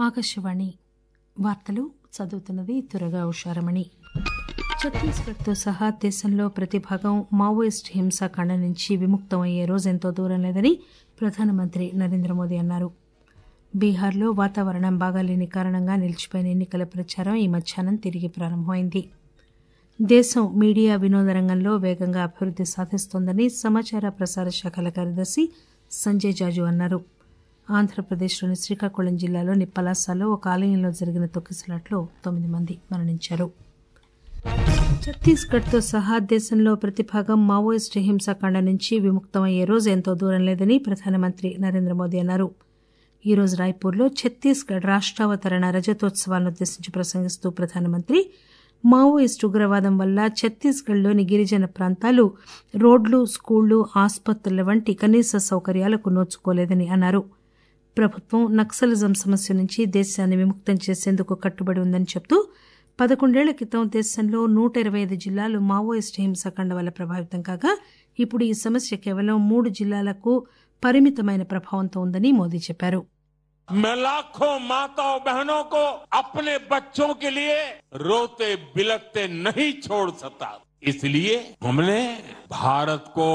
ఆకాశవాణి వార్తలు చదువుతున్నది తురగా ఉషారమణి ఛత్తీస్గఢ్తో సహా దేశంలో ప్రతి భాగం మావోయిస్టు హింసాకాండ నుంచి విముక్తం అయ్యే రోజు ఎంతో దూరం లేదని ప్రధానమంత్రి నరేంద్ర మోదీ అన్నారు బీహార్లో వాతావరణం బాగాలేని కారణంగా నిలిచిపోయిన ఎన్నికల ప్రచారం ఈ మధ్యాహ్నం తిరిగి ప్రారంభమైంది దేశం మీడియా వినోద రంగంలో వేగంగా అభివృద్ది సాధిస్తోందని సమాచార ప్రసార శాఖల కార్యదర్శి సంజయ్ జాజు అన్నారు ఆంధ్రప్రదేశ్లోని శ్రీకాకుళం జిల్లాలోని పలాసలో ఒక ఆలయంలో జరిగిన తొక్కిసలాట్లో తొమ్మిది మంది మరణించారు ఛత్తీస్గఢ్తో సహా దేశంలో ప్రతి భాగం మావోయిస్టు హింసాకాండ నుంచి విముక్తమయ్యే రోజు ఎంతో దూరం లేదని ప్రధానమంత్రి నరేంద్ర మోదీ అన్నారు ఈ రోజు రాయ్పూర్లో ఛత్తీస్గఢ్ రాష్టావతరణ రజతోత్సవాలను ఉద్దేశించి ప్రసంగిస్తూ ప్రధానమంత్రి మావోయిస్టు ఉగ్రవాదం వల్ల ఛత్తీస్గఢ్లోని గిరిజన ప్రాంతాలు రోడ్లు స్కూళ్లు ఆసుపత్రుల వంటి కనీస సౌకర్యాలకు నోచుకోలేదని అన్నారు ప్రభుత్వం నక్సలిజం సమస్య నుంచి దేశాన్ని విముక్తం చేసేందుకు కట్టుబడి ఉందని చెబుతూ పదకొండేళ్ల క్రితం దేశంలో నూట ఇరవై ఐదు జిల్లాలు మావోయిస్టు హింసాకాండ వల్ల ప్రభావితం కాగా ఇప్పుడు ఈ సమస్య కేవలం మూడు జిల్లాలకు పరిమితమైన ప్రభావంతో ఉందని మోదీ చెప్పారు मैं लाखों माताओं बहनों को अपने बच्चों के लिए रोते बिलखते नहीं छोड़ सकता इसलिए हमने भारत को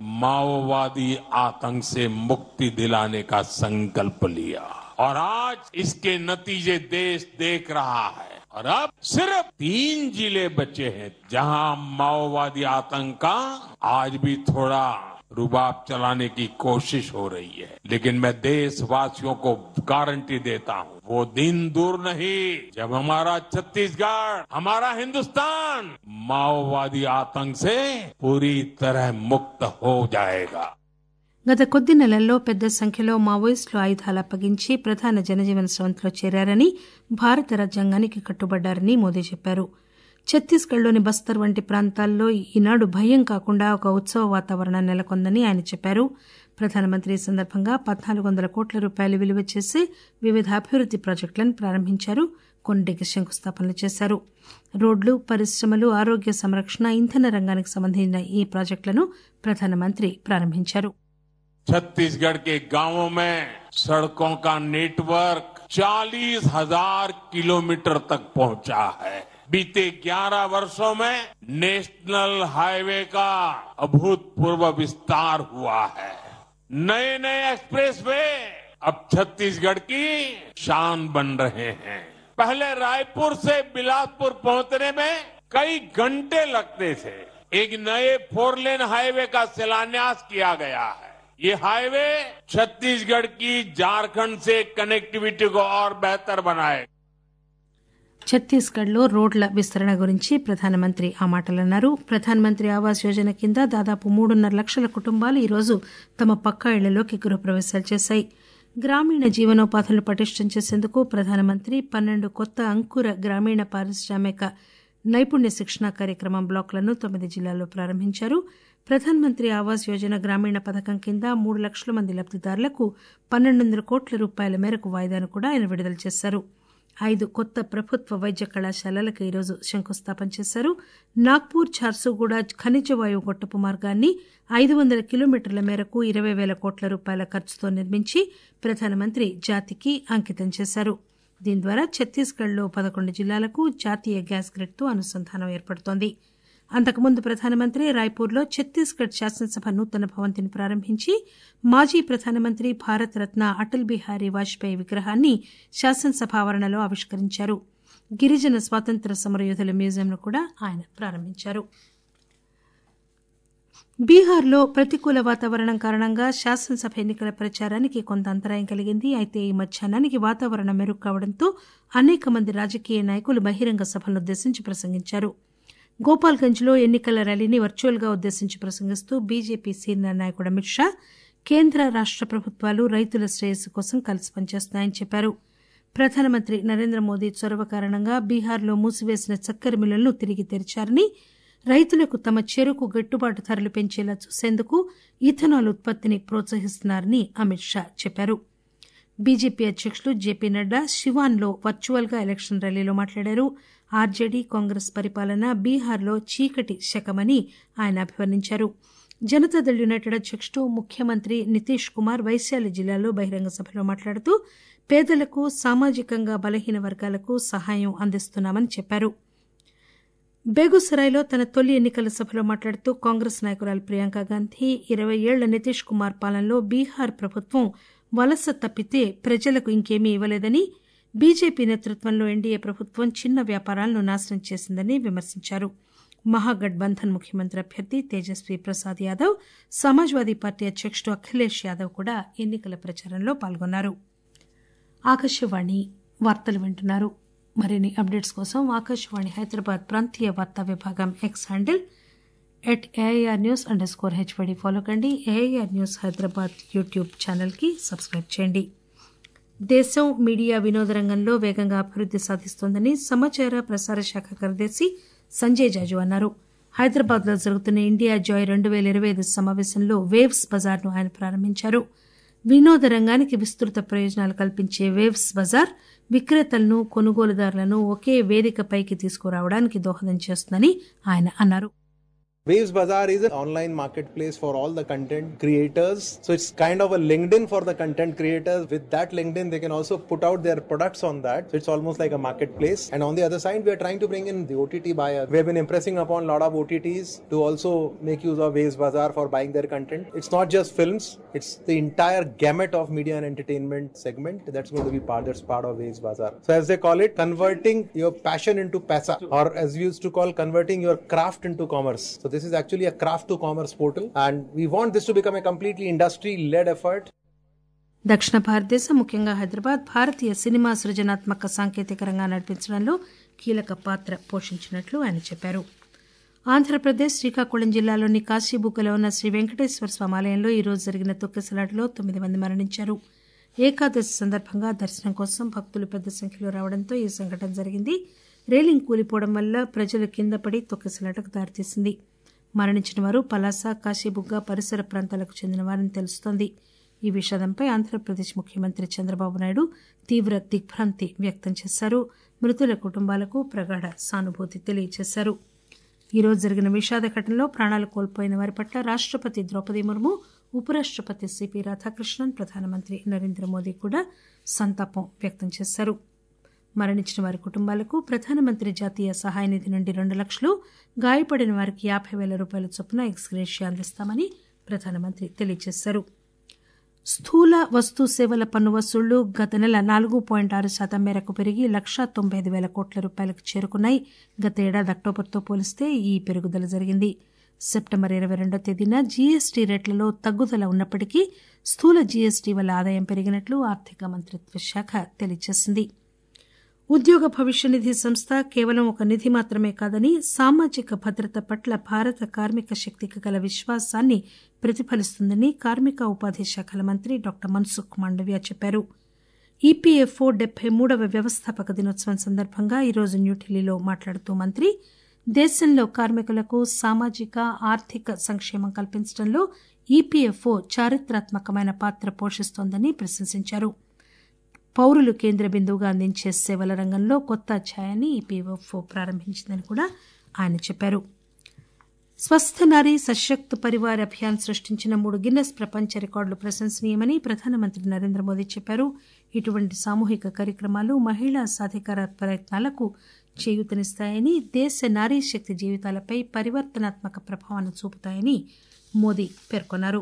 माओवादी आतंक से मुक्ति दिलाने का संकल्प लिया और आज इसके नतीजे देश देख रहा है और अब सिर्फ तीन जिले बचे हैं जहां माओवादी आतंक का आज भी थोड़ा रुबाब चलाने की कोशिश हो रही है लेकिन मैं देशवासियों को गारंटी देता हूं वो दिन दूर नहीं जब हमारा छत्तीसगढ़ हमारा हिंदुस्तान माओवादी आतंक से पूरी तरह मुक्त हो जाएगा గత కొద్ది నెలల్లో పెద్ద సంఖ్యలో మావోయిస్టులు ఆయుధాలు అప్పగించి ప్రధాన జనజీవన స్రవంతిలో చేరారని భారత రాజ్యాంగానికి కట్టుబడ్డారని మోదీ చెప్పారు ఛత్తీస్గఢ్లోని బస్తర్ వంటి ప్రాంతాల్లో ఈనాడు భయం కాకుండా ఒక ఉత్సవ వాతావరణం నెలకొందని ఆయన చెప్పారు ప్రధానమంత్రి ఈ సందర్భంగా పద్నాలుగు వందల కోట్ల రూపాయలు విలువ చేసే వివిధ అభివృద్ది ప్రాజెక్టులను ప్రారంభించారు కొన్నిటికి శంకుస్థాపనలు చేశారు రోడ్లు పరిశ్రమలు ఆరోగ్య సంరక్షణ ఇంధన రంగానికి సంబంధించిన ఈ ప్రాజెక్టులను ప్రధానమంత్రి ప్రారంభించారు छत्तीसगढ़ के गांवों में सड़कों का नेटवर्क चालीस हजार किलोमीटर तक पहुंचा है बीते 11 वर्षों में नेशनल हाईवे का अभूतपूर्व विस्तार हुआ है नए नए एक्सप्रेस वे अब छत्तीसगढ़ की शान बन रहे हैं पहले रायपुर से बिलासपुर पहुंचने में कई घंटे लगते थे एक नए फोर लेन हाईवे का शिलान्यास किया गया है ये हाईवे छत्तीसगढ़ की झारखंड से कनेक्टिविटी को और बेहतर बनाएगा ఛత్తీస్గఢ్లో రోడ్ల విస్తరణ గురించి ప్రధానమంత్రి ఆ మాటలన్నారు ప్రధానమంత్రి ఆవాస్ యోజన కింద దాదాపు మూడున్నర లక్షల కుటుంబాలు ఈరోజు తమ పక్కా ఇళ్లలోకి గృహప్రవేశాలు చేశాయి గ్రామీణ జీవనోపాధులను పటిష్టం చేసేందుకు ప్రధానమంత్రి పన్నెండు కొత్త అంకుర గ్రామీణ పారిశ్రామిక నైపుణ్య శిక్షణ కార్యక్రమం బ్లాకులను తొమ్మిది జిల్లాల్లో ప్రారంభించారు ప్రధానమంత్రి ఆవాస్ యోజన గ్రామీణ పథకం కింద మూడు లక్షల మంది లబ్దిదారులకు పన్నెండు వందల కోట్ల రూపాయల మేరకు వాయిదాను కూడా ఆయన విడుదల చేశారు ఐదు కొత్త ప్రభుత్వ వైద్య కళాశాలలకు ఈరోజు శంకుస్థాపన చేశారు నాగ్పూర్ ఝార్సుగూడ ఖనిజ వాయువు గొట్టపు మార్గాన్ని ఐదు వందల కిలోమీటర్ల మేరకు ఇరవై వేల కోట్ల రూపాయల ఖర్చుతో నిర్మించి ప్రధానమంత్రి జాతికి అంకితం చేశారు దీని ద్వారా ఛత్తీస్గఢ్లో పదకొండు జిల్లాలకు జాతీయ గ్యాస్ గ్రిడ్తో అనుసంధానం ఏర్పడుతోంది అంతకుముందు ప్రధానమంత్రి రాయ్పూర్లో ఛత్తీస్గఢ్ శాసనసభ నూతన భవంతిని ప్రారంభించి మాజీ ప్రధానమంత్రి భారతరత్న అటల్ బిహారీ వాజ్పేయి విగ్రహాన్ని శాసనసభ ఆవరణలో ఆవిష్కరించారు గిరిజన స్వాతంత్ర సమరయోధుల మ్యూజియంను కూడా ఆయన ప్రారంభించారు బీహార్లో ప్రతికూల వాతావరణం కారణంగా శాసనసభ ఎన్నికల ప్రచారానికి కొంత అంతరాయం కలిగింది అయితే ఈ మధ్యాహ్నానికి వాతావరణం మెరుగు కావడంతో అనేక మంది రాజకీయ నాయకులు బహిరంగ సభలను ఉద్దేశించి ప్రసంగించారు గోపాల్గంజ్లో ఎన్నికల ర్యాలీని వర్చువల్గా ఉద్దేశించి ప్రసంగిస్తూ బీజేపీ సీనియర్ నాయకుడు అమిత్ షా కేంద్ర రాష్ట ప్రభుత్వాలు రైతుల శ్రేయస్సు కోసం కలిసి పనిచేస్తున్నాయని చెప్పారు ప్రధానమంత్రి నరేంద్ర మోదీ చొరవ కారణంగా బీహార్లో మూసివేసిన చక్కెర మిల్లులను తిరిగి తెరిచారని రైతులకు తమ చెరుకు గిట్టుబాటు ధరలు పెంచేలా చూసేందుకు ఇథనాల్ ఉత్పత్తిని ప్రోత్సహిస్తున్నారని అమిత్ షా చెప్పారు బీజేపీ అధ్యకులు జేపీ నడ్డా శివాన్లో వర్చువల్గా ఎలక్షన్ ర్యాలీలో మాట్లాడారు ఆర్జేడీ కాంగ్రెస్ పరిపాలన బీహార్లో చీకటి శకమని ఆయన అభివర్ణించారు జనతాదళ్ యునైటెడ్ అధ్యకుడు ముఖ్యమంత్రి నితీష్ కుమార్ వైశాలి జిల్లాలో బహిరంగ సభలో మాట్లాడుతూ పేదలకు సామాజికంగా బలహీన వర్గాలకు సహాయం అందిస్తున్నామని చెప్పారు బేగుసరాయ్లో తన తొలి ఎన్నికల సభలో మాట్లాడుతూ కాంగ్రెస్ నాయకురాలు ప్రియాంక గాంధీ ఇరవై ఏళ్ల నితీష్ కుమార్ పాలనలో బీహార్ ప్రభుత్వం వలస తప్పితే ప్రజలకు ఇంకేమీ ఇవ్వలేదని బీజేపీ నేతృత్వంలో ఎన్డీఏ ప్రభుత్వం చిన్న వ్యాపారాలను నాశనం చేసిందని విమర్శించారు మహాగఠబంధన్ ముఖ్యమంత్రి అభ్యర్థి తేజస్వీ ప్రసాద్ యాదవ్ సమాజ్వాదీ పార్టీ అధ్యకుడు అఖిలేష్ యాదవ్ కూడా ఎన్నికల ప్రచారంలో పాల్గొన్నారు ఆకాశవాణి వార్తలు వింటున్నారు మరిన్ని అప్డేట్స్ కోసం ఆకాశవాణి హైదరాబాద్ ప్రాంతీయ వార్తా విభాగం X handle at AIR news underscore HYD follow కండి ఏఐఆర్ న్యూస్ హైదరాబాద్ యూట్యూబ్ ఛానల్కి సబ్స్క్రైబ్ చేయండి దేశం మీడియా వినోద రంగంలో వేగంగా అభివృద్ది సాధిస్తోందని సమాచార ప్రసార శాఖ కార్యదర్శి సంజయ్ జాజు అన్నారు హైదరాబాద్ లో జరుగుతున్న ఇండియా జాయ్ రెండు పేల ఇరవై ఐదు సమావేశంలో వేవ్స్ బజార్ను ఆయన ప్రారంభించారు వినోద రంగానికి విస్తృత ప్రయోజనాలు కల్పించే వేవ్స్ బజార్ విక్రేతలను కొనుగోలుదారులను ఒకే వేదికపైకి తీసుకురావడానికి దోహదం చేస్తుందని ఆయన అన్నారు Waves Bazaar is an online marketplace for all the content creators. So it's kind of a LinkedIn for the content creators. With that LinkedIn, they can also put out their products on that. So it's almost like a marketplace. And on the other side, we are trying to bring in the OTT buyer. We have been impressing upon a lot of OTTs to also make use of Waves Bazaar for buying their content. It's not just films, it's the entire gamut of media and entertainment segment that's going to be part that's part of Waves Bazaar. So as they call it, converting your passion into pasa, or as we used to call converting your craft into commerce. So this is actually a craft to commerce portal, and we want this to become a completely industry led effort. దక్షిణ భారతదేశం ముఖ్యంగా హైదరాబాద్ భారతీయ cinema సృజనాత్మక సాంకేతిక రంగా నడిపించడంలో కీలక పాత్ర పోషించినట్లు ఆయన చెప్పారు ఆంధ్రప్రదేశ్ శ్రీకాకుళం జిల్లాలోని కాశీబుగ్గలో ఉన్న శ్రీ వెంకటేశ్వర స్వామి ఆలయంలో ఈ రోజు జరిగిన తొక్కిసలాటలో తొమ్మిది మంది మరణించారు ఏకాదశి సందర్భంగా దర్శనం కోసం భక్తులు పెద్ద సంఖ్యలో రావడంతో ఈ సంఘటన జరిగింది రేలింగ్ కూలిపోవడం వల్ల ప్రజలు కింద పడి తొక్కిసలాటకు దారితీసింది మరణించిన వారు పలాస కాశీబుగ్గ పరిసర ప్రాంతాలకు చెందిన వారని తెలుస్తోంది ఈ విషాదంపై ఆంధ్రప్రదేశ్ ముఖ్యమంత్రి చంద్రబాబు నాయుడు తీవ్ర దిగ్భ్రాంతి వ్యక్తం చేశారు మృతుల కుటుంబాలకు ప్రగాఢ సానుభూతి తెలియజేశారు ఈ రోజు జరిగిన విషాద ఘటనలో ప్రాణాలు కోల్పోయిన వారి పట్ల రాష్టపతి ద్రౌపది ముర్ము ఉపరాష్టపతి సిపి రాధాకృష్ణన్ ప్రధానమంత్రి నరేంద్ర మోదీ కూడా సంతాపం వ్యక్తం చేశారు మరణించిన వారి కుటుంబాలకు ప్రధానమంత్రి జాతీయ సహాయ నిధి నుండి రెండు లక్షలు గాయపడిన వారికి యాభై వేల రూపాయల చొప్పున ఎక్స్గ్రేషియా అందిస్తామని ప్రధానమంత్రి తెలియజేశారు స్థూల వస్తు సేవల పన్ను వసూళ్లు గత నెల నాలుగు పాయింట్ ఆరు శాతం మేరకు పెరిగి లక్షా తొంభై ఐదు వేల కోట్ల రూపాయలకు చేరుకున్నాయి గత ఏడాది అక్టోబర్తో పోలిస్తే ఈ పెరుగుదల జరిగింది సెప్టెంబర్ ఇరవై రెండో తేదీన జీఎస్టీ రేట్లలో తగ్గుదల ఉన్నప్పటికీ స్థూల జీఎస్టీ వల్ల ఆదాయం పెరిగినట్లు ఆర్థిక మంత్రిత్వ శాఖ తెలియజేసింది ఉద్యోగ భవిష్య నిధి సంస్థ కేవలం ఒక నిధి మాత్రమే కాదని సామాజిక భద్రత పట్ల భారత కార్మిక శక్తికి గల విశ్వాసాన్ని ప్రతిఫలిస్తుందని కార్మిక ఉపాధి శాఖల మంత్రి డాక్టర్ మన్సుఖ్ మాండవ్య చెప్పారు ఈపీఎఫ్ఓ డెబ్బై మూడవ వ్యవస్థాపక దినోత్సవం సందర్భంగా ఈరోజు న్యూఢిల్లీలో మాట్లాడుతూ మంత్రి దేశంలో కార్మికులకు సామాజిక ఆర్థిక సంక్షేమం కల్పించడంలో ఈపీఎఫ్ఓ చారిత్రాత్మకమైన పాత్ర పోషిస్తోందని ప్రశంసించారు పౌరులు కేంద్ర బిందువుగా అందించే సేవల రంగంలో కొత్త అధ్యాయాన్ని ఈపీఎఫ్ఓ ప్రారంభించిందని కూడా ఆయన చెప్పారు స్వస్థ నారీ సశక్త్ పరివార్ అభియాన్ సృష్టించిన మూడు గిన్నెస్ ప్రపంచ రికార్డులు ప్రశంసనీయమని ప్రధానమంత్రి నరేంద్ర మోదీ చెప్పారు ఇటువంటి సామూహిక కార్యక్రమాలు మహిళా సాధికార ప్రయత్నాలకు చేయూతనిస్తాయని దేశ నారీ శక్తి జీవితాలపై పరివర్తనాత్మక ప్రభావాన్ని చూపుతాయని మోదీ పేర్కొన్నారు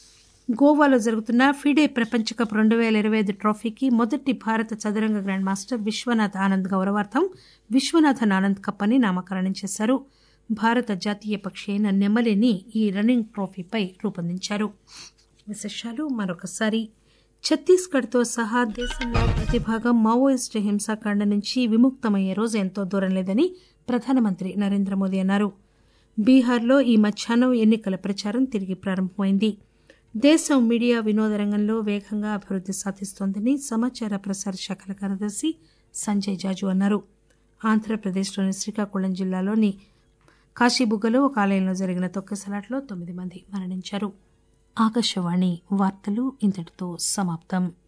గోవాలో జరుగుతున్న ఫిడే ప్రపంచ కప్ రెండు పేల ఇరవై ఐదు ట్రోఫీకి మొదటి భారత చదురంగ గ్రాండ్ మాస్టర్ విశ్వనాథ్ ఆనంద్ గౌరవార్థం విశ్వనాథన్ ఆనంద్ కప్ అని నామకరణం చేశారు భారత జాతీయ పక్షి అయిన నెమలిని ఈ రన్నింగ్ ట్రోఫీపై రూపొందించారు విశేషాలు మరొకసారి ఛత్తీస్గఢ్తో సహా దేశంలో ప్రతి భాగం మావోయిస్టు హింసాకాండ నుంచి విముక్తమయ్యే రోజు ఎంతో దూరం లేదని ప్రధానమంత్రి నరేంద్ర మోదీ అన్నారు బీహార్లో ఈ మధ్యాహ్నం ఎన్నికల ప్రచారం తిరిగి ప్రారంభమైంది దేశం మీడియా వినోద రంగంలో వేగంగా అభివృద్ది సాధిస్తోందని సమాచార ప్రసార శాఖల కార్యదర్శి సంజయ్ జాజు అన్నారు ఆంధ్రప్రదేశ్లోని శ్రీకాకుళం జిల్లాలోని కాశీబుగ్గలో ఒక ఆలయంలో జరిగిన తొక్కిసలాట్లో తొమ్మిది మంది మరణించారు ఆకాశవాణి వార్తలు ఇంతటితో సమాప్తం